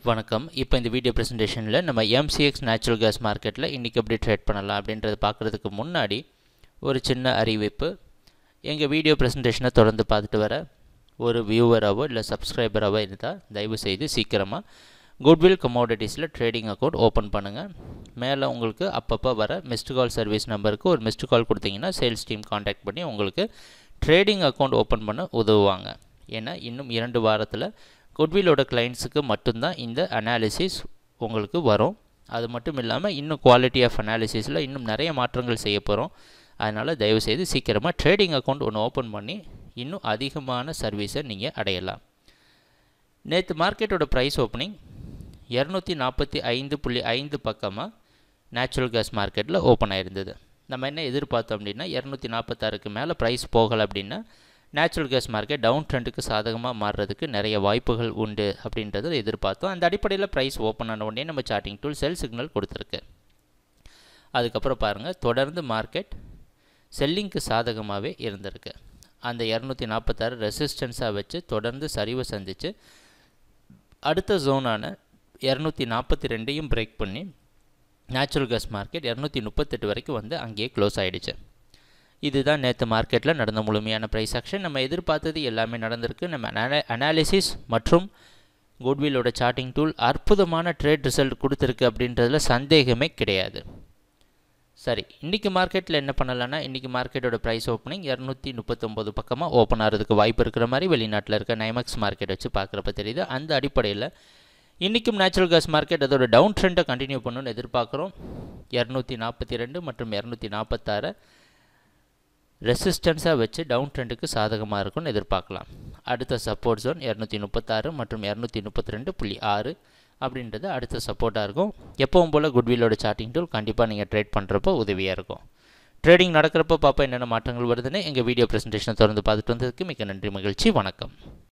வணக்கம் இப்போ இந்த வீடியோ ப்ரெசன்டேஷனில் நம்ம எம்சிஎக்ஸ் நேச்சுரல் கேஸ் மார்க்கெட்டில் இன்றைக்கி எப்படி ட்ரேட் பண்ணலாம் அப்படின்றத பார்க்குறதுக்கு முன்னாடி ஒரு சின்ன அறிவிப்பு எங்கள் வீடியோ ப்ரெசன்டேஷனை தொடர்ந்து பார்த்துட்டு வர ஒரு வியூவராகவோ இல்லை சப்ஸ்கிரைபராகவோ இருந்தால் தயவு செய்து சீக்கிரமாக குட்வில் கமோடிட்டிஸில் ட்ரேடிங் அக்கௌண்ட் ஓப்பன் பண்ணுங்கள் மேலே உங்களுக்கு அப்பப்போ வர மிஸ்டு கால் சர்வீஸ் நம்பருக்கு ஒரு மிஸ்டு கால் கொடுத்தீங்கன்னா சேல்ஸ் டீம் காண்டாக்ட் பண்ணி உங்களுக்கு ட்ரேடிங் அக்கௌண்ட் ஓப்பன் பண்ண உதவுவாங்க ஏன்னா இன்னும் இரண்டு வாரத்தில் குட்விலோட கிளைண்ட்ஸுக்கு மட்டும்தான் இந்த அனாலிசிஸ் உங்களுக்கு வரும் அது மட்டும் இல்லாமல் இன்னும் குவாலிட்டி ஆஃப் அனாலிசிஸில் இன்னும் நிறைய மாற்றங்கள் செய்ய போகிறோம் அதனால் தயவுசெய்து சீக்கிரமாக ட்ரேடிங் அக்கௌண்ட் ஒன்று ஓப்பன் பண்ணி இன்னும் அதிகமான சர்வீஸை நீங்கள் அடையலாம் நேற்று மார்க்கெட்டோட ப்ரைஸ் ஓப்பனிங் இரநூத்தி நாற்பத்தி ஐந்து புள்ளி ஐந்து பக்கமாக நேச்சுரல் கேஸ் மார்க்கெட்டில் ஓப்பன் ஆயிருந்தது நம்ம என்ன எதிர்பார்த்தோம் அப்படின்னா இரநூத்தி நாற்பத்தாறுக்கு மேலே ப்ரைஸ் போகலை அப்படின்னா நேச்சுரல் கேஸ் மார்க்கெட் டவுன் ட்ரெண்டுக்கு சாதகமாக மாறுறதுக்கு நிறைய வாய்ப்புகள் உண்டு அப்படின்றத எதிர்பார்த்தோம் அந்த அடிப்படையில் ப்ரைஸ் ஓப்பன் ஆன உடனே நம்ம சார்ட்டிங் டூல் செல் சிக்னல் கொடுத்துருக்கு அதுக்கப்புறம் பாருங்கள் தொடர்ந்து மார்க்கெட் செல்லிங்க்கு சாதகமாகவே இருந்திருக்கு அந்த இரநூத்தி நாற்பத்தாறு ரெசிஸ்டன்ஸாக வச்சு தொடர்ந்து சரிவை சந்தித்து அடுத்த ஜோனான இரநூத்தி நாற்பத்தி ரெண்டையும் பிரேக் பண்ணி நேச்சுரல் கேஸ் மார்க்கெட் இரநூத்தி முப்பத்தெட்டு வரைக்கும் வந்து அங்கேயே க்ளோஸ் ஆகிடுச்சு இதுதான் நேற்று மார்க்கெட்டில் நடந்த முழுமையான ப்ரைஸ் ஆக்ஷன் நம்ம எதிர்பார்த்தது எல்லாமே நடந்திருக்கு நம்ம அனா அனாலிசிஸ் மற்றும் குட்விலோட சார்ட்டிங் டூல் அற்புதமான ட்ரேட் ரிசல்ட் கொடுத்துருக்கு அப்படின்றதுல சந்தேகமே கிடையாது சரி இன்றைக்கி மார்க்கெட்டில் என்ன பண்ணலான்னா இன்றைக்கி மார்க்கெட்டோட ப்ரைஸ் ஓப்பனிங் இரநூத்தி முப்பத்தொம்போது பக்கமாக ஓப்பன் ஆகிறதுக்கு வாய்ப்பு இருக்கிற மாதிரி வெளிநாட்டில் இருக்க நைமக்ஸ் மார்க்கெட் வச்சு பார்க்குறப்ப தெரியுது அந்த அடிப்படையில் இன்றைக்கும் நேச்சுரல் கேஸ் மார்க்கெட் அதோட டவுன் ட்ரெண்டை கண்டினியூ பண்ணணும்னு எதிர்பார்க்குறோம் இரநூத்தி நாற்பத்தி ரெண்டு மற்றும் இரநூத்தி நாற்பத்தாறு ரெசிஸ்டன்ஸாக வச்சு டவுன் ட்ரெண்டுக்கு சாதகமாக இருக்கும்னு எதிர்பார்க்கலாம் அடுத்த சப்போர்ட் ஜோன் இரநூத்தி முப்பத்தாறு மற்றும் இரநூத்தி முப்பத்தி ரெண்டு புள்ளி ஆறு அப்படின்றது அடுத்த சப்போர்ட்டாக இருக்கும் எப்பவும் போல் குட்விலோட சார்ட்டிங் டூல் கண்டிப்பாக நீங்கள் ட்ரேட் பண்ணுறப்போ உதவியாக இருக்கும் ட்ரேடிங் நடக்கிறப்போ பார்ப்போம் என்னென்ன மாற்றங்கள் வருதுன்னு எங்கள் வீடியோ ப்ரெசன்டேஷனை தொடர்ந்து பார்த்துட்டு வந்ததுக்கு மிக நன்றி மகிழ்ச்சி வணக்கம்